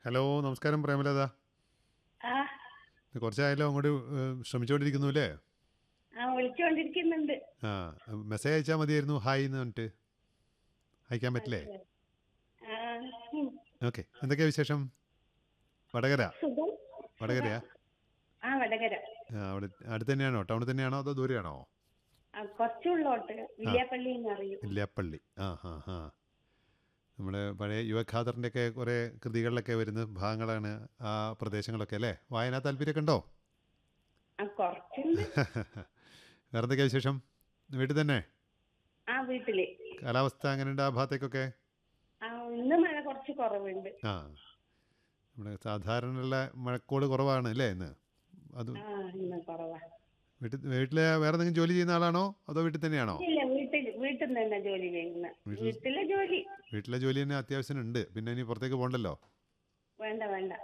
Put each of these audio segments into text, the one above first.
Hello നമസ്കാരം പ്രേമലത ആ ഇത് കുറച്ചായാലും അങ്ങോട്ട് ഏഹ്, ശ്രമിച്ചുകൊണ്ടിരിക്കുന്നു അല്ലേ ആ വിളിച്ചുകൊണ്ടിരിക്കുന്നുണ്ട് ആ മെസ്സേജ് അയച്ചാൽ മതിയായിരുന്നു ഹായ് എന്ന് പറഞ്ഞിട്ട് അയക്കാൻ പറ്റില്ലേ ആ, ഉം. ഓക്കെ എന്തൊക്കെയാ വിശേഷം വടകര സുഖം വടകരയാ ആ വടകര ആ, അവിടെ അടുത്ത് തന്നെയാണോ ടൗണിൽ തന്നെയാണോ അതോ ദൂരെയാണോ ആ, കുറച്ചുള്ളോട്ട് വില്യാപ്പള്ളി എന്നറിയും ഇല്ലാപ്പള്ളി ആ ഹാ ഹാ നമ്മുടെ പഴയ യുവഖാദറിൻ്റെ ഒക്കെ കുറേ കൃതികളിലൊക്കെ വരുന്ന ഭാഗങ്ങളാണ് ആ പ്രദേശങ്ങളൊക്കെ അല്ലേ വായനാ താല്പര്യമൊക്കെ ഉണ്ടോ ആ കുറച്ചുണ്ട് വേറെ എന്തൊക്കെയാ വിശേഷം വീട്ടിൽ തന്നെ ആ വീട്ടില് കാലാവസ്ഥ അങ്ങനെയുണ്ട് ആ ഭാഗത്തേക്കൊക്കെ ആ ഇന്ന് മഴ കുറച്ച് കുറവുണ്ട് ആ നമ്മുടെ സാധാരണയുള്ള മഴക്കോട് കുറവാണ് അല്ലേ ഇന്ന് അത് ആ ഇന്ന് കുറവാ വീട്ടിൽ വീട്ടിൽ വേറെ എന്തെങ്കിലും ജോലി ചെയ്യുന്ന ആളാണോ അതോ വീട്ടിൽ തന്നെയാണോ ഇല്ല വീട്ടിൽ വീട്ടിൽ നിന്ന് തന്നെ ജോലി ചെയ്യുന്ന വീട്ടിലെ ജോലി വീട്ടിലെ ജോലി തന്നെ അത്യാവശ്യം ഉണ്ട് പിന്നെ ഇനി പുറത്തേക്ക് പോകണ്ടല്ലോ വേണ്ട വേണ്ട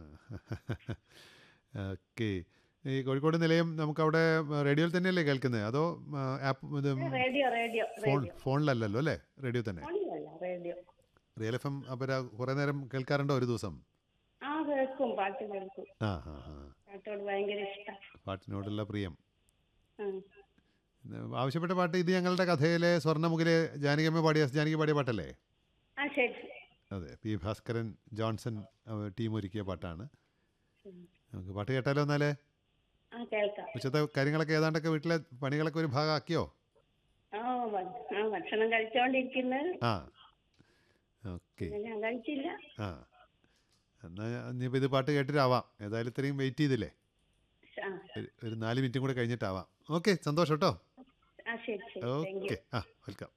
ഓക്കെ ഈ കോഴിക്കോട് നിലയം നമുക്കവിടെ റേഡിയോയിൽ തന്നെയല്ലേ കേൾക്കുന്നത് അതോ ആപ്പ് ഇത് റേഡിയോ റേഡിയോ ഫോൺ റേഡിയോ ഫോണിലല്ലല്ലോ അല്ലേ റേഡിയോ തന്നെ ഫോണിലല്ല റേഡിയോ റിയൽ എഫ് എം അപ്പോൾ കുറേ നേരം കേൾക്കാറുണ്ടോ ഒരു ദിവസം ആ കേൾക്കും പാട്ട് കേൾക്കും ആ ആ ആ പാട്ടോട് ഭയങ്കര ഇഷ്ടം പാട്ടിനോടുള്ള പ്രിയം ആ ഇത് ആവശ്യപ്പെട്ട പാട്ട് ഇത് ഞങ്ങളുടെ കഥയിലെ സ്വർണ്ണമുഖിലെ ജാനകിയമ്മ പാടിയ ജാനകി പാടിയ പാട്ടല്ലേ ആ ശരി അതെ പി ഭാസ്കരൻ ജോൺസൺ അവ- ടീം ഒരുക്കിയ പാട്ടാണ് നമുക്ക് പാട്ട് കേട്ടാലോ എന്നാലേ ആ കേൾക്കാം ഉച്ചത്തെ കാര്യങ്ങളൊക്കെ ഏതാണ്ടൊക്കെ വീട്ടിലെ പണികളൊക്കെ ഒരു ഭാഗമാക്കിയോ ആ ഭ- ആ ഭക്ഷണം കഴിച്ചോണ്ടിരിക്കുന്നത് ആ ഓക്കെ ഞാൻ കഴിച്ചില്ല ആ എന്നാൽ ഇനിയിപ്പോൾ ഇത് പാട്ട് കേട്ടിട്ടാവാം ഏതായാലും ഇത്രയും വെയിറ്റ് ചെയ്തില്ലേ ആ ഒരു- ഒരു നാല് മിനിറ്റും കൂടെ കഴിഞ്ഞിട്ടാവാം ഓക്കെ സന്തോഷം കേട്ടോ ആ ശരി ശരി താങ്ക് യു ഓക്കെ ആ വെൽക്കം